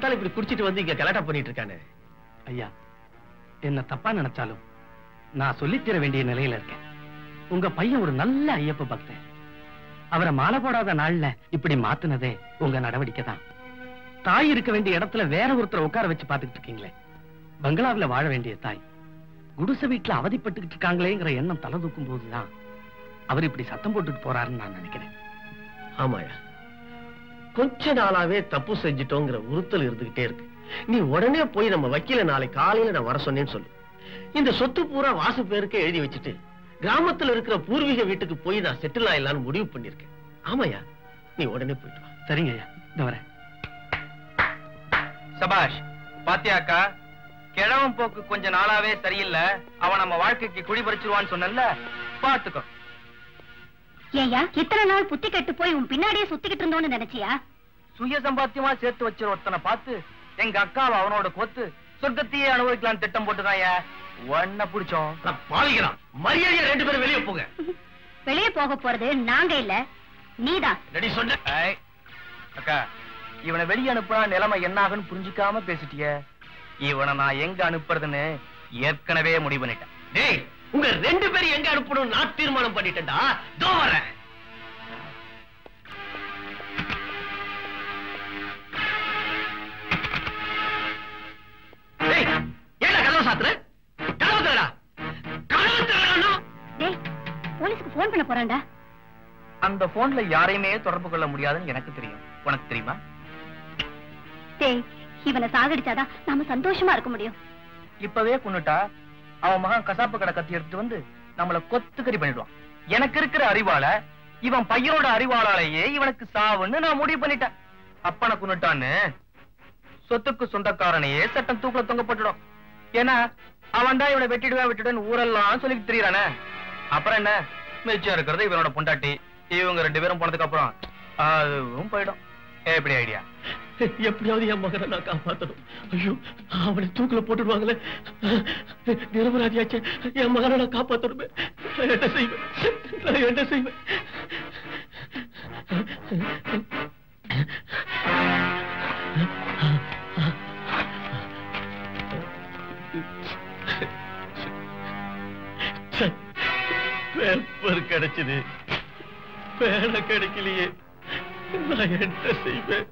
காலத்தால இப்படி குடிச்சிட்டு வந்து இங்க கலாட்டா பண்ணிட்டு இருக்கானே ஐயா என்ன தப்பா நினைச்சாலும் நான் சொல்லித் தர வேண்டிய நிலையில இருக்கேன் உங்க பையன் ஒரு நல்ல ஐயப்ப பக்தன் அவரை மாலை போடாத நாள்ல இப்படி மாத்துனதே உங்க நடவடிக்கை தான் தாய் இருக்க வேண்டிய இடத்துல வேற ஒருத்தரை உட்கார வச்சு பாத்துக்கிட்டு இருக்கீங்களே பங்களாவுல வாழ வேண்டிய தாய் குடிசை வீட்டுல அவதிப்பட்டுக்கிட்டு இருக்காங்களேங்கிற எண்ணம் தலை தூக்கும் போதுதான் அவர் இப்படி சத்தம் போட்டுட்டு போறாருன்னு நான் நினைக்கிறேன் ஆமாயா கொஞ்ச நாளாவே தப்பு செஞ்சிட்டோங்கிற உறுத்தல் இருந்துகிட்டே இருக்கு நீ உடனே போய் நம்ம வக்கீல நாளை காலையில நான் வர சொன்னேன்னு சொல்லு இந்த சொத்து பூரா வாசு பேருக்கே எழுதி வச்சுட்டு கிராமத்துல இருக்கிற பூர்வீக வீட்டுக்கு போய் நான் செட்டில் ஆயிடலாம்னு முடிவு பண்ணிருக்கேன் ஆமாயா நீ உடனே போயிட்டு வா சரிங்க ஐயா இந்த வரேன் சபாஷ் பாத்தியாக்கா கிழவன் போக்கு கொஞ்ச நாளாவே சரியில்லை அவன் நம்ம வாழ்க்கைக்கு குடி பறிச்சிருவான்னு சொன்னல பாத்துக்கோ ஏயா இத்தனை நாள் புத்தி கெட்டு போய் உன் பின்னாடியே சுத்திக்கிட்டு இருந்தோன்னு நினைச்சியா சுய சம்பாத்தியமா சேர்த்து வச்சிரு ஒருத்தனை பார்த்து எங்க அக்காவை அவனோட கொத்து சொர்க்கத்தையே அனுபவிக்கலாம் திட்டம் போட்டுதாயா ஒன்ன பிடிச்சோம் அட பாவிகளா மரியாதையா ரெண்டு பேரும் வெளியே போங்க வெளியே போக போறது நாங்க இல்ல நீதான் ரெடி சொன்ன ஏய், அக்கா இவனை வெளிய அனுப்புனா நிலைமை என்னாகுன்னு புரிஞ்சுக்காம பேசிட்டிய இவனை நான் எங்க அனுப்புறதுன்னு ஏற்கனவே முடிவு பண்ணிட்டேன் டேய் உங்க ரெண்டு பேரும் எங்க அனுப்பணும் நான் தீர்மானம் பண்ணிட்டேன்டா தோ வரேன் டேய் ஏடா கதவை சாத்துற கதவை திறடா கதவை திறடா டேய் போலீஸ்க்கு போன் பண்ண போறேன்டா அந்த போன்ல யாரையுமே தொடர்பு கொள்ள முடியாதுன்னு எனக்கு தெரியும் உனக்கு தெரியுமா டேய் இவனை சாகடிச்சாதான் நாம சந்தோஷமா இருக்க முடியும் இப்பவே கொன்னுட்டா அவன் மகன் கசாப்பு கடை கத்தி எடுத்துட்டு வந்து நம்மள கொத்துக்கறி பண்ணிடுவான் எனக்கு இருக்கிற அறிவால இவன் பையனோட அறிவாளாலேயே இவனுக்கு சாவுன்னு நான் முடிவு பண்ணிட்டேன் அப்பனை கொன்னுட்டான்னு சொத்துக்கு சொந்தக்காரனையே சட்டம் தூக்குல தொங்க போட்டுடும் ஏன்னா அவன் தான் இவனை வெட்டிடுவேன் விட்டுடுன்னு ஊரெல்லாம் சொல்லிட்டு திரியறானே அப்புறம் என்ன மிச்சம் இருக்கிறது இவனோட பொண்டாட்டி இவங்க ரெண்டு பேரும் போனதுக்கு அப்புறம் அதுவும் போயிடும் எப்படி ஐடியா எப்படியாவது என் மகனை நான் காப்பாத்தணும் ஐயோ அவனை தூக்குல போட்டுடுவாங்களே நிரபராதியாச்சே என் மகனை நான் காப்பாத்தணுமே நான் என்ன செய்வேன் நான் என்ன செய்வேன் ச்சே, பேப்பர் கிடைச்சது பேனை கிடைக்கலையே நான் என்ன செய்வேன்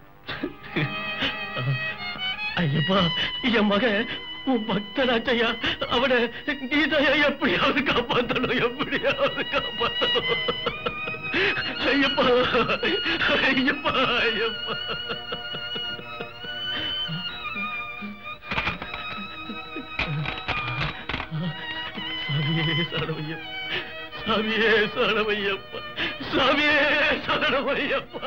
ஐயப்பா என் மகன் உன் பக்தனாச்சையா அவனை நீதையா எப்படியாவது காப்பாத்தணும் எப்படியாவது காப்பாத்தணும் ஐயப்பா ஐயப்பா ஐயப்பா சாமியே சரணமையா சாமியே சரணமையப்பா சாமியே சரணமையப்பா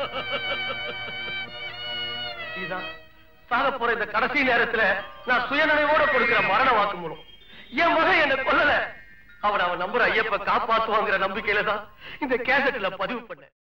இதான் சாக போற இந்த கடைசி நேரத்துல நான் சுயநினைவோட கொடுக்கிற மரண வாக்குமூலம் என் மகன் என்ன கொல்லல அவன் அவன் நம்புற ஐயப்ப காப்பாத்துவாங்கிற நம்பிக்கையில தான் இந்த கேசட்ல பதிவு பண்ணேன்